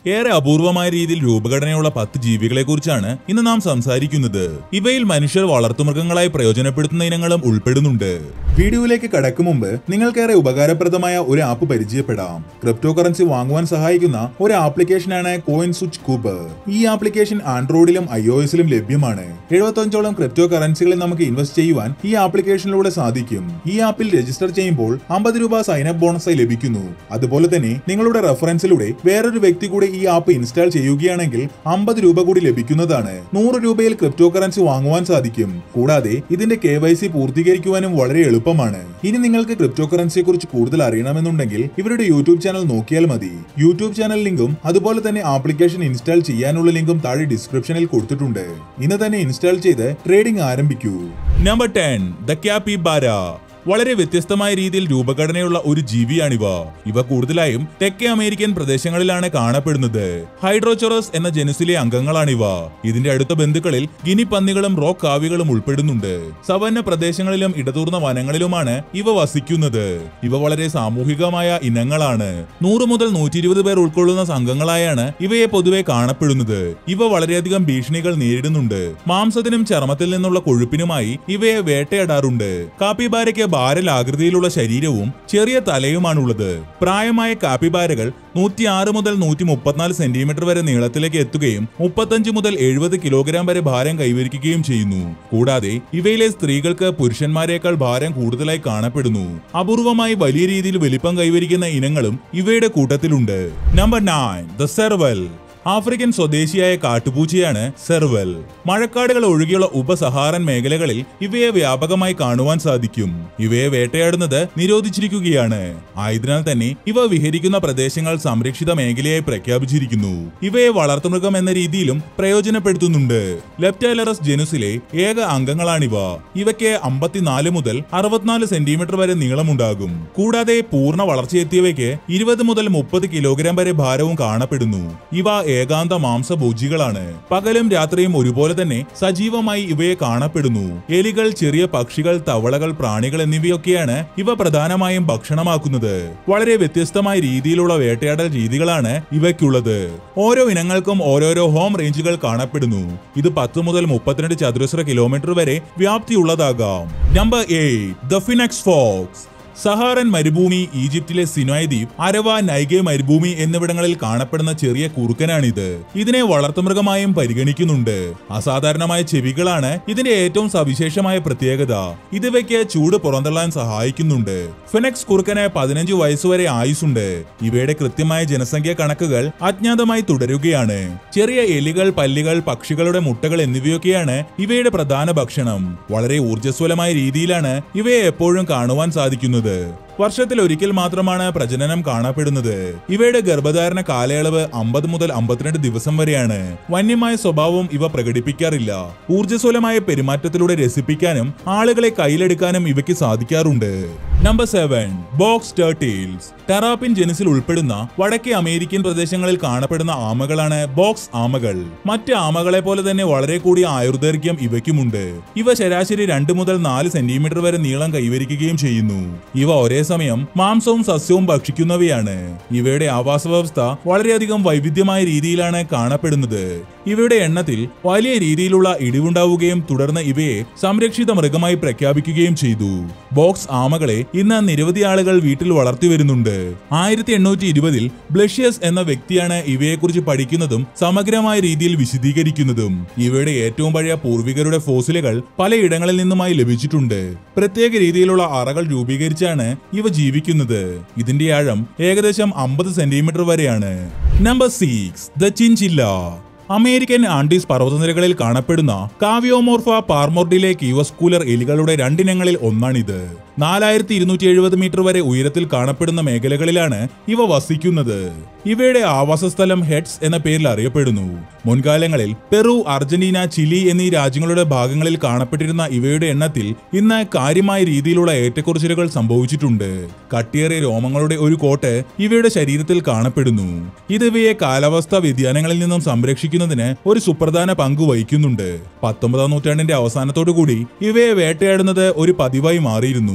ഏറെ അപൂർവമായ രീതിയിൽ രൂപഘടനയുള്ള പത്ത് ജീവികളെ കുറിച്ചാണ് ഇന്ന് നാം സംസാരിക്കുന്നത് ഇവയിൽ മനുഷ്യർ വളർത്തുമൃഗങ്ങളായി പ്രയോജനപ്പെടുത്തുന്ന ഇനങ്ങളും ഉൾപ്പെടുന്നുണ്ട് വീഡിയോയിലേക്ക് കടക്കും മുമ്പ് നിങ്ങൾക്കേറെ ഉപകാരപ്രദമായ ഒരു ആപ്പ് പരിചയപ്പെടാം ക്രിപ്റ്റോ കറൻസി വാങ്ങുവാൻ സഹായിക്കുന്ന ഒരു ആപ്ലിക്കേഷനാണ് കോയിൻ സ്വിച്ച് കൂബ് ഈ ആപ്ലിക്കേഷൻ ആൻഡ്രോയിഡിലും ഐ ഒ എസിലും ലഭ്യമാണ് എഴുപത്തഞ്ചോളം ക്രിപ്റ്റോ കറൻസികളിൽ നമുക്ക് ഇൻവെസ്റ്റ് ചെയ്യുവാൻ ഈ ആപ്ലിക്കേഷനിലൂടെ സാധിക്കും ഈ ആപ്പിൽ രജിസ്റ്റർ ചെയ്യുമ്പോൾ അമ്പത് രൂപ സൈൻ അപ്പ് ബോണസായി ലഭിക്കുന്നു അതുപോലെ തന്നെ നിങ്ങളുടെ റെഫറൻസിലൂടെ വേറൊരു വ്യക്തി കൂടി ഈ ആപ്പ് ഇൻസ്റ്റാൾ ചെയ്യുകയാണെങ്കിൽ അമ്പത് രൂപ കൂടി ലഭിക്കുന്നതാണ് നൂറ് രൂപയിൽ ക്രിപ്റ്റോ കറൻസി വാങ്ങുവാൻ സാധിക്കും കൂടാതെ ഇതിന്റെ കെ വൈ സി പൂർത്തീകരിക്കുവാനും വളരെ എളുപ്പമാണ് ഇനി നിങ്ങൾക്ക് ക്രിപ്റ്റോ കറൻസിയെ കുറിച്ച് കൂടുതൽ അറിയണമെന്നുണ്ടെങ്കിൽ ഇവരുടെ യൂട്യൂബ് ചാനൽ നോക്കിയാൽ മതി യൂട്യൂബ് ചാനൽ ലിങ്കും അതുപോലെ തന്നെ ആപ്ലിക്കേഷൻ ഇൻസ്റ്റാൾ ചെയ്യാനുള്ള ലിങ്കും താഴെ ഡിസ്ക്രിപ്ഷനിൽ കൊടുത്തിട്ടുണ്ട് ഇന്ന് തന്നെ ഇൻസ്റ്റാൾ ചെയ്ത് ട്രേഡിംഗ് ആരംഭിക്കൂ number ten the capybara വളരെ വ്യത്യസ്തമായ രീതിയിൽ രൂപഘടനയുള്ള ഒരു ജീവിയാണിവ ഇവ കൂടുതലായും തെക്കേ അമേരിക്കൻ പ്രദേശങ്ങളിലാണ് കാണപ്പെടുന്നത് ഹൈഡ്രോചൊറസ് എന്ന ജനുസിലെ അംഗങ്ങളാണിവ ഇതിന്റെ അടുത്ത ബന്ധുക്കളിൽ ഗിനി പന്നികളും റോക്ക് കാവികളും ഉൾപ്പെടുന്നുണ്ട് സവന്ന പ്രദേശങ്ങളിലും ഇടതൂർന്ന വനങ്ങളിലുമാണ് ഇവ വസിക്കുന്നത് ഇവ വളരെ സാമൂഹികമായ ഇനങ്ങളാണ് നൂറ് മുതൽ നൂറ്റി ഇരുപത് പേർ ഉൾക്കൊള്ളുന്ന സംഘങ്ങളായാണ് ഇവയെ പൊതുവെ കാണപ്പെടുന്നത് ഇവ വളരെയധികം ഭീഷണികൾ നേരിടുന്നുണ്ട് മാംസത്തിനും ചർമ്മത്തിൽ നിന്നുള്ള കൊഴുപ്പിനുമായി ഇവയെ വേട്ടയാടാറുണ്ട് കാപ്പിബാരയ്ക്ക് ബാരലാകൃതിയിലുള്ള ശരീരവും ചെറിയ തലയുമാണുള്ളത് പ്രായമായ കാപ്പിബാരകൾ നൂറ്റിയാറ് മുതൽ നൂറ്റി മുപ്പത്തിനാല് സെന്റിമീറ്റർ വരെ നീളത്തിലേക്ക് എത്തുകയും മുപ്പത്തഞ്ച് മുതൽ എഴുപത് കിലോഗ്രാം വരെ ഭാരം കൈവരിക്കുകയും ചെയ്യുന്നു കൂടാതെ ഇവയിലെ സ്ത്രീകൾക്ക് പുരുഷന്മാരെക്കാൾ ഭാരം കൂടുതലായി കാണപ്പെടുന്നു അപൂർവമായി വലിയ രീതിയിൽ വലിപ്പം കൈവരിക്കുന്ന ഇനങ്ങളും ഇവയുടെ കൂട്ടത്തിലുണ്ട് number nine the serval African സ്വദേശിയായ കാട്ടുപൂച്ചയാണ് സെർവൽ മഴക്കാടുകൾ ഒഴികെയുള്ള ഉപസഹാറൻ മേഖലകളിൽ ഇവയെ വ്യാപകമായി കാണുവാൻ സാധിക്കും ഇവയെ വേട്ടയാടുന്നത് നിരോധിച്ചിരിക്കുകയാണ് ആയതിനാൽ തന്നെ ഇവ വിഹരിക്കുന്ന പ്രദേശങ്ങൾ സംരക്ഷിത മേഖലയായി പ്രഖ്യാപിച്ചിരിക്കുന്നു ഇവയെ വളർത്തുമൃഗം എന്ന രീതിയിലും പ്രയോജനപ്പെടുത്തുന്നുണ്ട് ലെപ്റ്റാലറസ് ജനുസിലെ ഏക അംഗങ്ങളാണിവ ഇവയ്ക്ക് അമ്പത്തിനാല് മുതൽ അറുപത്തിനാല് സെന്റിമീറ്റർ വരെ നീളമുണ്ടാകും കൂടാതെ പൂർണ്ണ വളർച്ചയെത്തിയവയ്ക്ക് ഇരുപത് മുതൽ മുപ്പത് കിലോഗ്രാം വരെ ഭാരവും കാണപ്പെടുന്നു ഇവ ഏകാന്ത മാംസഭോജികളാണ് പകലും രാത്രിയും ഒരുപോലെ തന്നെ സജീവമായി ഇവയെ കാണപ്പെടുന്നു എലികൾ ചെറിയ പക്ഷികൾ തവളകൾ പ്രാണികൾ എന്നിവയൊക്കെയാണ് ഇവ പ്രധാനമായും ഭക്ഷണമാക്കുന്നത് വളരെ വ്യത്യസ്തമായ രീതിയിലുള്ള വേട്ടയാടൽ രീതികളാണ് ഇവയ്ക്കുള്ളത് ഓരോ ഇനങ്ങൾക്കും ഓരോരോ ഹോം റേഞ്ചുകൾ കാണപ്പെടുന്നു ഇത് പത്ത് മുതൽ മുപ്പത്തിരണ്ട് ചതുരശ്ര കിലോമീറ്റർ വരെ വ്യാപ്തിയുള്ളതാകാം number eight the fennec fox Saharan മരുഭൂമി ഈജിപ്തിലെ സിനോയ് ദ്വീപ് അരവ നൈഗെ മരുഭൂമി എന്നിവിടങ്ങളിൽ കാണപ്പെടുന്ന ചെറിയ കുറുക്കനാണിത് ഇതിനെ വളർത്തുമൃഗമായും പരിഗണിക്കുന്നുണ്ട് അസാധാരണമായ ചെവികളാണ് ഇതിന്റെ ഏറ്റവും സവിശേഷമായ പ്രത്യേകത ഇതിവയ്ക്ക് ചൂട് പുറന്തള്ളാൻ സഹായിക്കുന്നുണ്ട് ഫിനക്സ് കുറുക്കന് പതിനഞ്ച് വയസ്സുവരെ ആയുസുണ്ട് ഇവയുടെ കൃത്യമായ ജനസംഖ്യ കണക്കുകൾ അജ്ഞാതമായി തുടരുകയാണ് ചെറിയ എലികൾ പല്ലികൾ പക്ഷികളുടെ മുട്ടകൾ എന്നിവയൊക്കെയാണ് ഇവയുടെ പ്രധാന ഭക്ഷണം വളരെ ഊർജ്ജസ്വലമായ രീതിയിലാണ് ഇവയെ എപ്പോഴും കാണുവാൻ സാധിക്കുന്നത് വർഷത്തിൽ ഒരിക്കൽ മാത്രമാണ് പ്രജനനം കാണപ്പെടുന്നത് ഇവയുടെ ഗർഭധാരണ കാലയളവ് അമ്പത് മുതൽ അമ്പത്തിരണ്ട് ദിവസം വരെയാണ് വന്യമായ സ്വഭാവം ഇവ പ്രകടിപ്പിക്കാറില്ല ഊർജ്ജസ്വലമായ പെരുമാറ്റത്തിലൂടെ രസിപ്പിക്കാനും ആളുകളെ കയ്യിലെടുക്കാനും ഇവയ്ക്ക് സാധിക്കാറുണ്ട് number seven box turtles terrapin ജനുസിൽ ഉൾപ്പെടുന്ന വടക്കേ അമേരിക്കൻ പ്രദേശങ്ങളിൽ കാണപ്പെടുന്ന ആമകളാണ് ബോക്സ് ആമകൾ മറ്റ് ആമകളെ പോലെ തന്നെ വളരെ കൂടിയ ആയുർദൈർഘ്യം ഇവയ്ക്കുമുണ്ട് ഇവ ശരാശരി രണ്ട് മുതൽ നാല് സെന്റിമീറ്റർ വരെ നീളം കൈവരിക്കുകയും ചെയ്യുന്നു ഇവ ഒരേ സമയം മാംസവും സസ്യവും ഭക്ഷിക്കുന്നവയാണ് ഇവയുടെ ആവാസ വ്യവസ്ഥ വളരെയധികം വൈവിധ്യമായ രീതിയിലാണ് കാണപ്പെടുന്നത് ഇവയുടെ എണ്ണത്തിൽ വലിയ രീതിയിലുള്ള ഇടിവുണ്ടാവുകയും തുടർന്ന് ഇവയെ സംരക്ഷിത മൃഗമായി പ്രഖ്യാപിക്കുകയും ചെയ്തു ബോക്സ് ആമകളെ ഇന്ന് നിരവധി ആളുകൾ വീട്ടിൽ വളർത്തി വരുന്നുണ്ട് ആയിരത്തി എണ്ണൂറ്റി ഇരുപതിൽ ബ്ലഷ്യസ് എന്ന വ്യക്തിയാണ് ഇവയെക്കുറിച്ച് പഠിക്കുന്നതും സമഗ്രമായ രീതിയിൽ വിശദീകരിക്കുന്നതും ഇവയുടെ ഏറ്റവും പഴയ പൂർവികരുടെ ഫോസിലുകൾ പലയിടങ്ങളിൽ നിന്നുമായി ലഭിച്ചിട്ടുണ്ട് പ്രത്യേക രീതിയിലുള്ള അറകൾ രൂപീകരിച്ചാണ് ഇവ ജീവിക്കുന്നത് ഇതിന്റെ ആഴം ഏകദേശം അമ്പത് സെന്റിമീറ്റർ വരെയാണ് number six the chinchilla American Andes പർവ്വതനിരകളിൽ കാണപ്പെടുന്ന കാവിയോമോർഫ പാർമോർഡിലെ കീവസ്കൂലർ എലികളുടെ രണ്ടിനങ്ങളിൽ ഒന്നാണിത് നാലായിരത്തി ഇരുന്നൂറ്റി എഴുപത് മീറ്റർ വരെ ഉയരത്തിൽ കാണപ്പെടുന്ന മേഖലകളിലാണ് ഇവ വസിക്കുന്നത് ഇവയുടെ ആവാസസ്ഥലം ഹെഡ്സ് എന്ന പേരിൽ അറിയപ്പെടുന്നു മുൻകാലങ്ങളിൽ പെറു അർജന്റീന ചിലി എന്നീ രാജ്യങ്ങളുടെ ഭാഗങ്ങളിൽ കാണപ്പെട്ടിരുന്ന ഇവയുടെ എണ്ണത്തിൽ ഇന്ന് കാര്യമായ രീതിയിലുള്ള ഏറ്റക്കുറച്ചിലുകൾ സംഭവിച്ചിട്ടുണ്ട് കട്ടിയേറിയ രോമങ്ങളുടെ ഒരു കോട്ട് ഇവയുടെ ശരീരത്തിൽ കാണപ്പെടുന്നു ഇത് ഇവയെ കാലാവസ്ഥാ വ്യതിയാനങ്ങളിൽ നിന്നും സംരക്ഷിക്കുന്നതിന് ഒരു സുപ്രധാന പങ്ക് വഹിക്കുന്നുണ്ട് പത്തൊമ്പതാം നൂറ്റാണ്ടിന്റെ അവസാനത്തോടുകൂടി ഇവയെ വേട്ടയാടുന്നത് ഒരു പതിവായി മാറിയിരുന്നു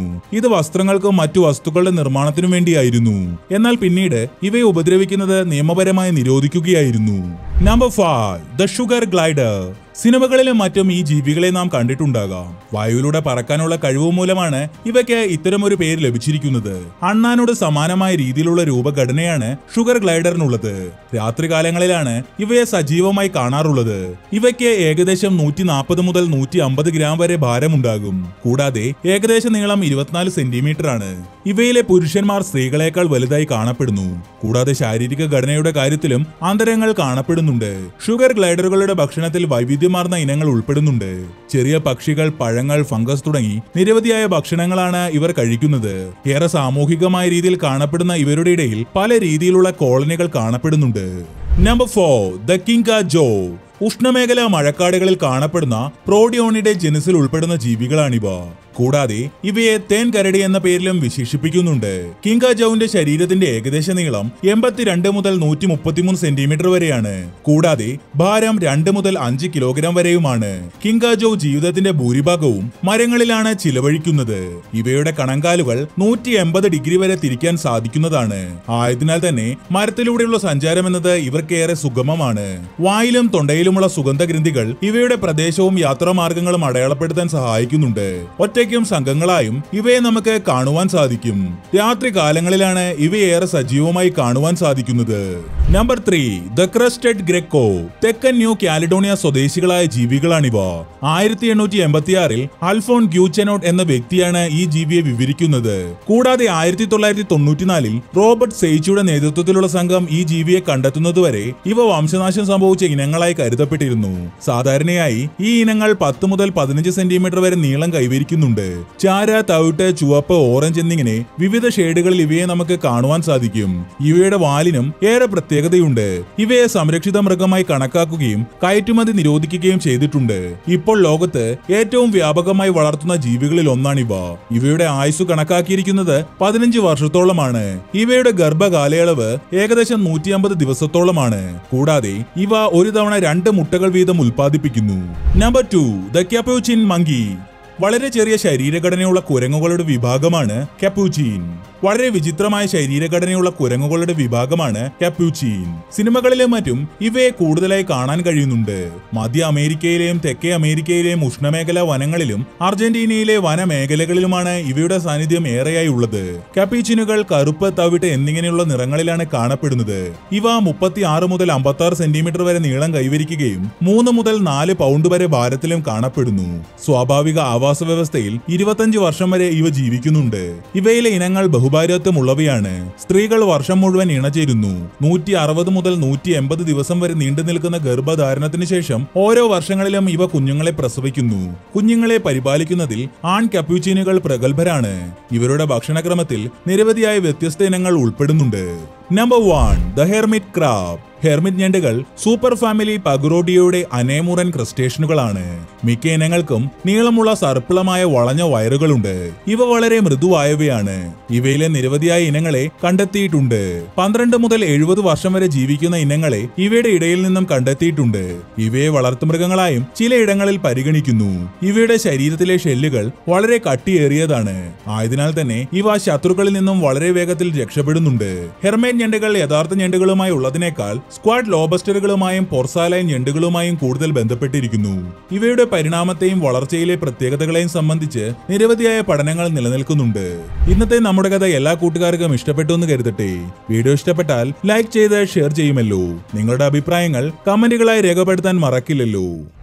ഇത് വസ്ത്രങ്ങൾക്കും മറ്റു വസ്തുക്കളുടെ നിർമ്മാണത്തിനും വേണ്ടിയായിരുന്നു എന്നാൽ പിന്നീട് ഇവയെ ഉപദ്രവിക്കുന്നത് നിയമപരമായി നിരോധിക്കുകയായിരുന്നു number five the sugar glider സിനിമകളിലും മറ്റും ഈ ജീവികളെ നാം കണ്ടിട്ടുണ്ടാകാം വായുവിലൂടെ പറക്കാനുള്ള കഴിവ് മൂലമാണ് ഇവയ്ക്ക് ഇത്തരമൊരു പേര് ലഭിച്ചിരിക്കുന്നത് അണ്ണാനോട് സമാനമായ രീതിയിലുള്ള രൂപഘടനയാണ് ഷുഗർ ഗ്ലൈഡറിനുള്ളത് രാത്രികാലങ്ങളിലാണ് ഇവയെ സജീവമായി കാണാറുള്ളത് ഇവയ്ക്ക് ഏകദേശം നൂറ്റി നാൽപ്പത് മുതൽ നൂറ്റി അമ്പത് ഗ്രാം വരെ ഭാരമുണ്ടാകും കൂടാതെ ഏകദേശ നീളം ഇരുപത്തിനാല് സെന്റിമീറ്റർ ആണ് ഇവയിലെ പുരുഷന്മാർ സ്ത്രീകളെക്കാൾ വലുതായി കാണപ്പെടുന്നു കൂടാതെ ശാരീരിക ഘടനയുടെ കാര്യത്തിലും അന്തരങ്ങൾ കാണപ്പെടുന്നുണ്ട് ഷുഗർ ഗ്ലൈഡറുകളുടെ ഭക്ഷണത്തിൽ വൈവിധ്യമാർന്ന ഇനങ്ങൾ ഉൾപ്പെടുന്നുണ്ട് ചെറിയ പക്ഷികൾ പഴങ്ങൾ ഫംഗസ് തുടങ്ങി നിരവധിയായ ഭക്ഷണങ്ങളാണ് ഇവർ കഴിക്കുന്നത് ഏറെ സാമൂഹികമായ രീതിയിൽ കാണപ്പെടുന്ന ഇവരുടെ ഇടയിൽ പല രീതിയിലുള്ള കോളനികൾ കാണപ്പെടുന്നുണ്ട് number four the kinkajou ഉഷ്ണമേഖലാ മഴക്കാടുകളിൽ കാണപ്പെടുന്ന പ്രോഡിയോണിയുടെ ജനസിൽ ഉൾപ്പെടുന്ന ജീവികളാണിവ കൂടാതെ ഇവയെ തേൻ കരടി എന്ന പേരിലും വിശേഷിപ്പിക്കുന്നുണ്ട് കിങ്കാജൌവിന്റെ ശരീരത്തിന്റെ ഏകദേശ നീളം എൺപത്തിരണ്ട് മുതൽ നൂറ്റി മുപ്പത്തിമൂന്ന് സെന്റിമീറ്റർ വരെയാണ് കൂടാതെ ഭാരം രണ്ട് മുതൽ അഞ്ച് കിലോഗ്രാം വരെയുമാണ് കിങ്കാജോ ജീവിതത്തിന്റെ ഭൂരിഭാഗവും മരങ്ങളിലാണ് ചിലവഴിക്കുന്നത് ഇവയുടെ കണങ്കാലുകൾ നൂറ്റി എൺപത് ഡിഗ്രി വരെ തിരിക്കാൻ സാധിക്കുന്നതാണ് ആയതിനാൽ തന്നെ മരത്തിലൂടെയുള്ള സഞ്ചാരം എന്നത് ഇവർക്കേറെ സുഗമമാണ് വായിലും തൊണ്ടയിലുമുള്ള സുഗന്ധഗ്രന്ഥികൾ ഇവയുടെ പ്രദേശവും യാത്രാമാർഗങ്ങളും അടയാളപ്പെടുത്താൻ സഹായിക്കുന്നുണ്ട് ഒറ്റയ്ക്കും സംഘങ്ങളായും ഇവയെ നമുക്ക് കാണുവാൻ സാധിക്കും രാത്രി കാലങ്ങളിലാണ് ഇവയേറെ സജീവമായി കാണുവാൻ സാധിക്കുന്നത് നമ്പർ ത്രീ ദ ക്രസ്റ്റഡ് ഗ്രെക്കോ തെക്കൻ ന്യൂ കാലിഡോണിയ സ്വദേശികളായ ജീവികളാണിവ ആയിരത്തി എണ്ണൂറ്റി എൺപത്തിയാറിൽ അൽഫോൺ ഗ്യൂച്ചനോട്ട് എന്ന വ്യക്തിയാണ് ഈ ജീവിയെ വിവരിക്കുന്നത് കൂടാതെ ആയിരത്തി തൊള്ളായിരത്തി തൊണ്ണൂറ്റിനാലിൽ റോബർട്ട് സെയ്ച്ചിയുടെ നേതൃത്വത്തിലുള്ള സംഘം ഈ ജീവിയെ കണ്ടെത്തുന്നതുവരെ ഇവ വംശനാശം സംഭവിച്ച ഇനങ്ങളായി കരുതപ്പെട്ടിരുന്നു സാധാരണയായി ഈ ഇനങ്ങൾ പത്ത് മുതൽ പതിനഞ്ച് സെന്റിമീറ്റർ വരെ നീളം കൈവരിക്കുന്നുണ്ട് ചാര തവിട്ട് ചുവപ്പ് ഓറഞ്ച് എന്നിങ്ങനെ വിവിധ ഷെയ്ഡുകളിൽ ഇവയെ നമുക്ക് കാണുവാൻ സാധിക്കും ഇവയുടെ വാലിനും ഏറെ പ്രത്യേകതയുണ്ട് ഇവയെ സംരക്ഷിത മൃഗമായി കണക്കാക്കുകയും കയറ്റുമതി നിരോധിക്കുകയും ചെയ്തിട്ടുണ്ട് ഇപ്പോൾ ലോകത്ത് ഏറ്റവും വ്യാപകമായി വളർത്തുന്ന ജീവികളിൽ ഒന്നാണിവ ഇവയുടെ ആയുസ് കണക്കാക്കിയിരിക്കുന്നത് പതിനഞ്ച് വർഷത്തോളമാണ് ഇവയുടെ ഗർഭകാലയളവ് ഏകദേശം നൂറ്റി അമ്പത് ദിവസത്തോളമാണ് കൂടാതെ ഇവ ഒരു തവണ രണ്ട് മുട്ടകൾ വീതം ഉൽപ്പാദിപ്പിക്കുന്നു number two the capuchin monkey വളരെ ചെറിയ ശരീരഘടനയുള്ള കുരങ്ങുകളുടെ വിഭാഗമാണ് കപ്പൂച്ചീൻ വളരെ വിചിത്രമായ ശരീരഘടനയുള്ള കുരങ്ങുകളുടെ വിഭാഗമാണ് കപ്പൂച്ചീൻ സിനിമകളിലും മറ്റും ഇവയെ കൂടുതലായി കാണാൻ കഴിയുന്നുണ്ട് മധ്യ അമേരിക്കയിലെയും തെക്കേ അമേരിക്കയിലെയും ഉഷ്ണമേഖലാ വനങ്ങളിലും അർജന്റീനയിലെ വനമേഖലകളിലുമാണ് ഇവയുടെ സാന്നിധ്യം ഏറെയായി ഉള്ളത് കപ്പീച്ചിനുകൾ കറുപ്പ് തവിട്ട് എന്നിങ്ങനെയുള്ള നിറങ്ങളിലാണ് കാണപ്പെടുന്നത് ഇവ മുപ്പത്തി ആറ് മുതൽ അമ്പത്തി ആറ് സെന്റിമീറ്റർ വരെ നീളം കൈവരിക്കുകയും മൂന്ന് മുതൽ നാല് പൗണ്ട് വരെ ഭാരത്തിലും കാണപ്പെടുന്നു സ്വാഭാവിക ആവാസ വ്യവസ്ഥയിൽ ഇരുപത്തഞ്ച് വർഷം വരെ ഇവ ജീവിക്കുന്നുണ്ട് ഇവയിലെ ഇനങ്ങൾ ബഹുഭാര്യത്വമുള്ളവയാണ് സ്ത്രീകൾ വർഷം മുഴുവൻ ഇണചേരുന്നു നൂറ്റി അറുപത് മുതൽ നൂറ്റി എൺപത് ദിവസം വരെ നീണ്ടു നിൽക്കുന്ന ഗർഭധാരണത്തിന് ശേഷം ഓരോ വർഷങ്ങളിലും ഇവ കുഞ്ഞുങ്ങളെ പ്രസവിക്കുന്നു കുഞ്ഞുങ്ങളെ പരിപാലിക്കുന്നതിൽ ആൺ കപ്യൂച്ചീനുകൾ പ്രഗത്ഭരാണ് ഇവരുടെ ഭക്ഷണക്രമത്തിൽ നിരവധിയായ വ്യത്യസ്ത ഇനങ്ങൾ ഉൾപ്പെടുന്നുണ്ട് number one the hermit crab hermit ഞണ്ടുകൾ സൂപ്പർ ഫാമിലി പഗ്രോഡിയയുടെ അനേമുറൻ ക്രസ്റ്റേഷനുകളാണ് മിക്ക ഇനങ്ങൾക്കും നീളമുള്ള സർപ്പിളമായ വളഞ്ഞ വയറുകളുണ്ട് ഇവ വളരെ മൃദുവായവയാണ് ഇവയിലെ നിരവധിയായ ഇനങ്ങളെ കണ്ടെത്തിയിട്ടുണ്ട് പന്ത്രണ്ട് മുതൽ എഴുപത് വർഷം വരെ ജീവിക്കുന്ന ഇനങ്ങളെ ഇവയുടെ ഇടയിൽ നിന്നും കണ്ടെത്തിയിട്ടുണ്ട് ഇവയെ വളർത്തുമൃഗങ്ങളായും ചിലയിടങ്ങളിൽ പരിഗണിക്കുന്നു ഇവയുടെ ശരീരത്തിലെ ഷെല്ലുകൾ വളരെ കട്ടിയേറിയതാണ് ആയതിനാൽ തന്നെ ഇവ ശത്രുക്കളിൽ നിന്നും വളരെ വേഗത്തിൽ രക്ഷപ്പെടുന്നുണ്ട് ഹെർമേൻ ഞണ്ടുകൾ യഥാർത്ഥ ഞണ്ടുകളുമായി ഉള്ളതിനേക്കാൾ സ്ക്വാഡ് ലോബസ്റ്ററുകളുമായും പൊർസാലൈൻ ഞണ്ടുകളുമായും കൂടുതൽ ബന്ധപ്പെട്ടിരിക്കുന്നു ഇവയുടെ പരിണാമത്തെയും വളർച്ചയിലെ പ്രത്യേകതകളെയും സംബന്ധിച്ച് നിരവധിയായ പഠനങ്ങൾ നിലനിൽക്കുന്നുണ്ട് ഇന്നത്തെ നമ്മുടെ കഥ എല്ലാ കൂട്ടുകാർക്കും ഇഷ്ടപ്പെട്ടു എന്ന് കരുതട്ടെ വീഡിയോ ഇഷ്ടപ്പെട്ടാൽ ലൈക്ക് ചെയ്ത് ഷെയർ ചെയ്യുമല്ലോ നിങ്ങളുടെ അഭിപ്രായങ്ങൾ കമന്റുകളായി രേഖപ്പെടുത്താൻ മറക്കില്ലല്ലോ